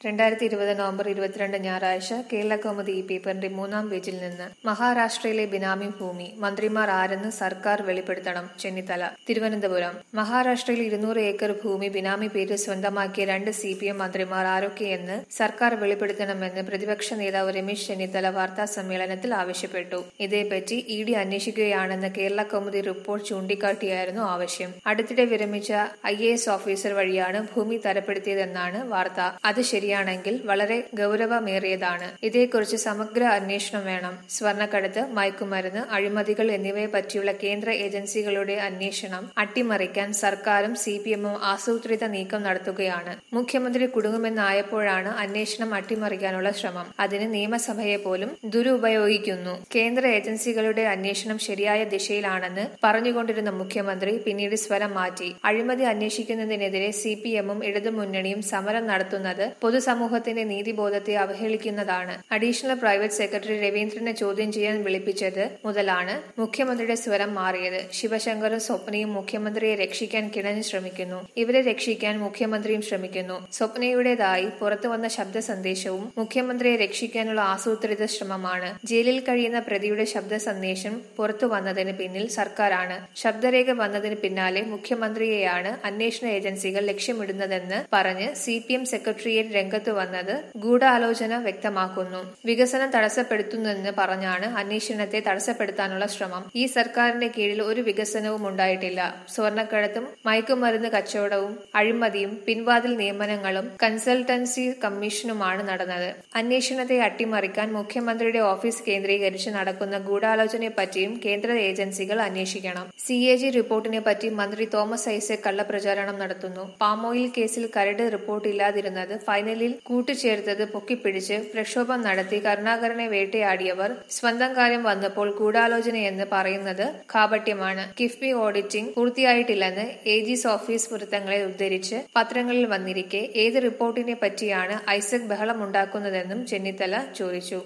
രണ്ടായിരത്തി ഇരുപത് നവംബർ ഇരുപത്തിരണ്ട് ഞായറാഴ്ച കേരളകൗമുദി ഈ പേപ്പറിന്റെ മൂന്നാം പേജിൽ നിന്ന് മഹാരാഷ്ട്രയിലെ ബിനാമി ഭൂമി മന്ത്രിമാർ ആരെന്ന് സർക്കാർ വെളിപ്പെടുത്തണം ചെന്നിത്തല തിരുവനന്തപുരം മഹാരാഷ്ട്രയിൽ ഇരുന്നൂറ് ഏക്കർ ഭൂമി ബിനാമി പേരിൽ സ്വന്തമാക്കിയ രണ്ട് സി പി എം മന്ത്രിമാർ ആരൊക്കെയെന്ന് സർക്കാർ വെളിപ്പെടുത്തണമെന്ന് പ്രതിപക്ഷ നേതാവ് രമേശ് ചെന്നിത്തല വാർത്താ സമ്മേളനത്തിൽ ആവശ്യപ്പെട്ടു ഇതേപ്പറ്റി ഇ ഡി അന്വേഷിക്കുകയാണെന്ന് കേരള കൗമുദി റിപ്പോർട്ട് ചൂണ്ടിക്കാട്ടിയായിരുന്നു ആവശ്യം അടുത്തിടെ വിരമിച്ച ഐ എ എസ് ഓഫീസർ വഴിയാണ് ഭൂമി തരപ്പെടുത്തിയതെന്നാണ് വാർത്ത അത് ശരിയാണെങ്കിൽ വളരെ ഗൗരവമേറിയതാണ് ഇതേക്കുറിച്ച് സമഗ്ര അന്വേഷണം വേണം സ്വർണ്ണക്കടത്ത് മയക്കുമരുന്ന് അഴിമതികൾ എന്നിവയെ പറ്റിയുള്ള കേന്ദ്ര ഏജൻസികളുടെ അന്വേഷണം അട്ടിമറിക്കാൻ സർക്കാരും സി പി എമ്മും ആസൂത്രിത നീക്കം നടത്തുകയാണ് മുഖ്യമന്ത്രി കുടുങ്ങുമെന്നായപ്പോഴാണ് അന്വേഷണം അട്ടിമറിക്കാനുള്ള ശ്രമം അതിന് നിയമസഭയെ പോലും ദുരുപയോഗിക്കുന്നു കേന്ദ്ര ഏജൻസികളുടെ അന്വേഷണം ശരിയായ ദിശയിലാണെന്ന് പറഞ്ഞുകൊണ്ടിരുന്ന മുഖ്യമന്ത്രി പിന്നീട് സ്വരം മാറ്റി അഴിമതി അന്വേഷിക്കുന്നതിനെതിരെ സി പി എമ്മും ഇടതുമുന്നണിയും സമരം നടത്തുന്നത് പൊതുസമൂഹത്തിന്റെ നീതിബോധത്തെ അവഹേളിക്കുന്നതാണ് അഡീഷണൽ പ്രൈവറ്റ് സെക്രട്ടറി രവീന്ദ്രനെ ചോദ്യം ചെയ്യാൻ വിളിപ്പിച്ചത് മുതലാണ് മുഖ്യമന്ത്രിയുടെ സ്വരം മാറിയത് ശിവശങ്കറും സ്വപ്നയും മുഖ്യമന്ത്രിയെ രക്ഷിക്കാൻ കിണഞ്ഞു ശ്രമിക്കുന്നു ഇവരെ രക്ഷിക്കാൻ മുഖ്യമന്ത്രിയും ശ്രമിക്കുന്നു സ്വപ്നയുടേതായി പുറത്തുവന്ന ശബ്ദ സന്ദേശവും മുഖ്യമന്ത്രിയെ രക്ഷിക്കാനുള്ള ആസൂത്രിത ശ്രമമാണ് ജയിലിൽ കഴിയുന്ന പ്രതിയുടെ ശബ്ദ സന്ദേശം പുറത്തു വന്നതിന് പിന്നിൽ സർക്കാരാണ് ശബ്ദരേഖ വന്നതിന് പിന്നാലെ മുഖ്യമന്ത്രിയെയാണ് അന്വേഷണ ഏജൻസികൾ ലക്ഷ്യമിടുന്നതെന്ന് പറഞ്ഞ് സി പി എം സെക്രട്ടേറിയറ്റ് രംഗത്ത് വന്നത് ഗൂഢാലോചന വ്യക്തമാക്കുന്നു വികസനം തടസ്സപ്പെടുത്തുന്നെന്ന് പറഞ്ഞാണ് അന്വേഷണത്തെ തടസ്സപ്പെടുത്താനുള്ള ശ്രമം ഈ സർക്കാരിന്റെ കീഴിൽ ഒരു വികസനവും ഉണ്ടായിട്ടില്ല സ്വർണ്ണക്കടത്തും മയക്കുമരുന്ന് കച്ചവടവും അഴിമതിയും പിൻവാതിൽ നിയമനങ്ങളും കൺസൾട്ടൻസി കമ്മീഷനുമാണ് നടന്നത് അന്വേഷണത്തെ അട്ടിമറിക്കാൻ മുഖ്യമന്ത്രിയുടെ ഓഫീസ് കേന്ദ്രീകരിച്ച് നടക്കുന്ന ഗൂഢാലോചനയെപ്പറ്റിയും കേന്ദ്ര ഏജൻസികൾ അന്വേഷിക്കണം സി എ ജി റിപ്പോർട്ടിനെ പറ്റി മന്ത്രി തോമസ് ഐസക് കള്ളപ്രചാരണം നടത്തുന്നു പാമോയിൽ കേസിൽ കരട് റിപ്പോർട്ട് ഇല്ലാതിരുന്നത് ഫൈനലിൽ കൂട്ടിച്ചേർത്തത് പൊക്കിപ്പിടിച്ച് പ്രക്ഷോഭം നടത്തി കരുണാകരനെ വേട്ടയാടിയവർ സ്വന്തം കാര്യം വന്നപ്പോൾ ഗൂഢാലോചനയെന്ന് പറയുന്നത് കാപട്യമാണ് കിഫ്ബി ഓഡിറ്റിംഗ് പൂർത്തിയായിട്ടില്ലെന്ന് എ ജിസ് ഓഫീസ് വൃത്തങ്ങളെ ഉദ്ധരിച്ച് പത്രങ്ങളിൽ വന്നിരിക്കെ ഏത് റിപ്പോർട്ടിനെ പറ്റിയാണ് ഐസക് ബഹളമുണ്ടാക്കുന്നതെന്നും ചെന്നിത്തല ചോദിച്ചു